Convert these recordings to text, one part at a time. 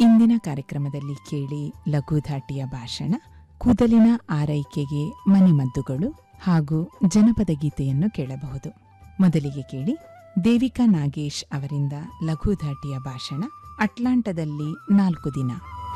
ಇಂದಿನ ಕಾರ್ಯಕ್ರಮದಲ್ಲಿ ಕೇಳಿ ಲಘುಧಾಟಿಯ ಭಾಷಣ ಕೂದಲಿನ ಆರೈಕೆಗೆ ಮನೆಮದ್ದುಗಳು ಹಾಗೂ ಜನಪದ ಗೀತೆಯನ್ನು ಕೇಳಬಹುದು ಮೊದಲಿಗೆ ಕೇಳಿ ದೇವಿಕಾ ನಾಗೇಶ್ ಅವರಿಂದ ಲಘುಧಾಟಿಯ ಭಾಷಣ ಅಟ್ಲಾಂಟದಲ್ಲಿ ನಾಲ್ಕು ದಿನ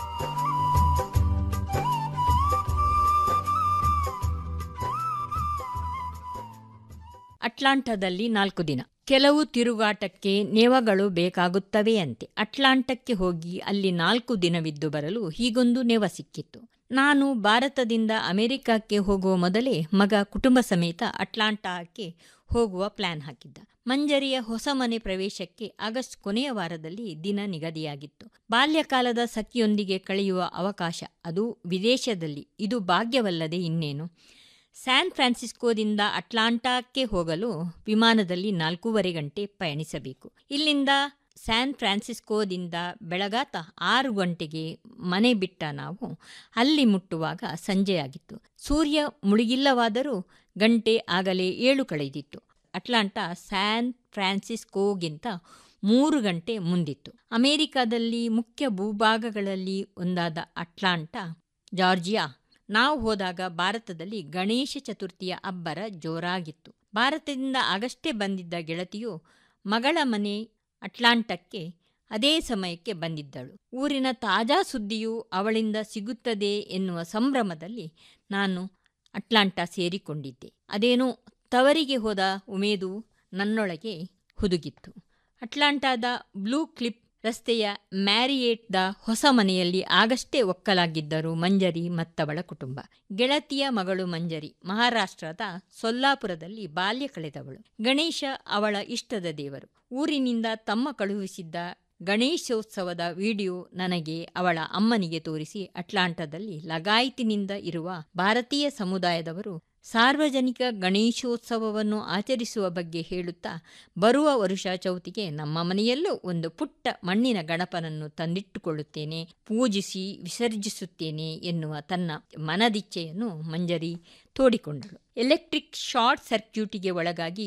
ಅಟ್ಲಾಂಟಾದಲ್ಲಿ ನಾಲ್ಕು ದಿನ ಕೆಲವು ತಿರುಗಾಟಕ್ಕೆ ನೆವಗಳು ಬೇಕಾಗುತ್ತವೆಯಂತೆ ಅಟ್ಲಾಂಟಕ್ಕೆ ಹೋಗಿ ಅಲ್ಲಿ ನಾಲ್ಕು ದಿನವಿದ್ದು ಬರಲು ಹೀಗೊಂದು ನೆವ ಸಿಕ್ಕಿತ್ತು ನಾನು ಭಾರತದಿಂದ ಅಮೆರಿಕಕ್ಕೆ ಹೋಗುವ ಮೊದಲೇ ಮಗ ಕುಟುಂಬ ಸಮೇತ ಅಟ್ಲಾಂಟಾಕ್ಕೆ ಹೋಗುವ ಪ್ಲಾನ್ ಹಾಕಿದ್ದ ಮಂಜರಿಯ ಹೊಸ ಮನೆ ಪ್ರವೇಶಕ್ಕೆ ಆಗಸ್ಟ್ ಕೊನೆಯ ವಾರದಲ್ಲಿ ದಿನ ನಿಗದಿಯಾಗಿತ್ತು ಬಾಲ್ಯಕಾಲದ ಸಖಿಯೊಂದಿಗೆ ಕಳೆಯುವ ಅವಕಾಶ ಅದು ವಿದೇಶದಲ್ಲಿ ಇದು ಭಾಗ್ಯವಲ್ಲದೆ ಇನ್ನೇನು ಸ್ಯಾನ್ ಫ್ರಾನ್ಸಿಸ್ಕೋದಿಂದ ಅಟ್ಲಾಂಟಾಕ್ಕೆ ಹೋಗಲು ವಿಮಾನದಲ್ಲಿ ನಾಲ್ಕೂವರೆ ಗಂಟೆ ಪಯಣಿಸಬೇಕು ಇಲ್ಲಿಂದ ಸ್ಯಾನ್ ಫ್ರಾನ್ಸಿಸ್ಕೋದಿಂದ ಬೆಳಗಾತ ಆರು ಗಂಟೆಗೆ ಮನೆ ಬಿಟ್ಟ ನಾವು ಅಲ್ಲಿ ಮುಟ್ಟುವಾಗ ಸಂಜೆಯಾಗಿತ್ತು ಸೂರ್ಯ ಮುಳುಗಿಲ್ಲವಾದರೂ ಗಂಟೆ ಆಗಲೇ ಏಳು ಕಳೆದಿತ್ತು ಅಟ್ಲಾಂಟಾ ಸ್ಯಾನ್ ಫ್ರಾನ್ಸಿಸ್ಕೋಗಿಂತ ಮೂರು ಗಂಟೆ ಮುಂದಿತ್ತು ಅಮೆರಿಕದಲ್ಲಿ ಮುಖ್ಯ ಭೂಭಾಗಗಳಲ್ಲಿ ಒಂದಾದ ಅಟ್ಲಾಂಟಾ ಜಾರ್ಜಿಯಾ ನಾವು ಹೋದಾಗ ಭಾರತದಲ್ಲಿ ಗಣೇಶ ಚತುರ್ಥಿಯ ಅಬ್ಬರ ಜೋರಾಗಿತ್ತು ಭಾರತದಿಂದ ಆಗಷ್ಟೇ ಬಂದಿದ್ದ ಗೆಳತಿಯು ಮಗಳ ಮನೆ ಅಟ್ಲಾಂಟಕ್ಕೆ ಅದೇ ಸಮಯಕ್ಕೆ ಬಂದಿದ್ದಳು ಊರಿನ ತಾಜಾ ಸುದ್ದಿಯು ಅವಳಿಂದ ಸಿಗುತ್ತದೆ ಎನ್ನುವ ಸಂಭ್ರಮದಲ್ಲಿ ನಾನು ಅಟ್ಲಾಂಟಾ ಸೇರಿಕೊಂಡಿದ್ದೆ ಅದೇನೋ ತವರಿಗೆ ಹೋದ ಉಮೇದು ನನ್ನೊಳಗೆ ಹುದುಗಿತ್ತು ಅಟ್ಲಾಂಟಾದ ಬ್ಲೂ ಕ್ಲಿಪ್ ರಸ್ತೆಯ ಮ್ಯಾರಿಯೇಟ್ದ ಹೊಸ ಮನೆಯಲ್ಲಿ ಆಗಷ್ಟೇ ಒಕ್ಕಲಾಗಿದ್ದರು ಮಂಜರಿ ಮತ್ತವಳ ಕುಟುಂಬ ಗೆಳತಿಯ ಮಗಳು ಮಂಜರಿ ಮಹಾರಾಷ್ಟ್ರದ ಸೊಲ್ಲಾಪುರದಲ್ಲಿ ಬಾಲ್ಯ ಕಳೆದವಳು ಗಣೇಶ ಅವಳ ಇಷ್ಟದ ದೇವರು ಊರಿನಿಂದ ತಮ್ಮ ಕಳುಹಿಸಿದ್ದ ಗಣೇಶೋತ್ಸವದ ವಿಡಿಯೋ ನನಗೆ ಅವಳ ಅಮ್ಮನಿಗೆ ತೋರಿಸಿ ಅಟ್ಲಾಂಟಾದಲ್ಲಿ ಲಗಾಯಿತಿನಿಂದ ಇರುವ ಭಾರತೀಯ ಸಮುದಾಯದವರು ಸಾರ್ವಜನಿಕ ಗಣೇಶೋತ್ಸವವನ್ನು ಆಚರಿಸುವ ಬಗ್ಗೆ ಹೇಳುತ್ತಾ ಬರುವ ವರುಷ ಚೌತಿಗೆ ನಮ್ಮ ಮನೆಯಲ್ಲೂ ಒಂದು ಪುಟ್ಟ ಮಣ್ಣಿನ ಗಣಪನನ್ನು ತಂದಿಟ್ಟುಕೊಳ್ಳುತ್ತೇನೆ ಪೂಜಿಸಿ ವಿಸರ್ಜಿಸುತ್ತೇನೆ ಎನ್ನುವ ತನ್ನ ಮನದಿಚ್ಛೆಯನ್ನು ಮಂಜರಿ ತೋಡಿಕೊಂಡಳು ಎಲೆಕ್ಟ್ರಿಕ್ ಶಾರ್ಟ್ ಸರ್ಕ್ಯೂಟಿಗೆ ಒಳಗಾಗಿ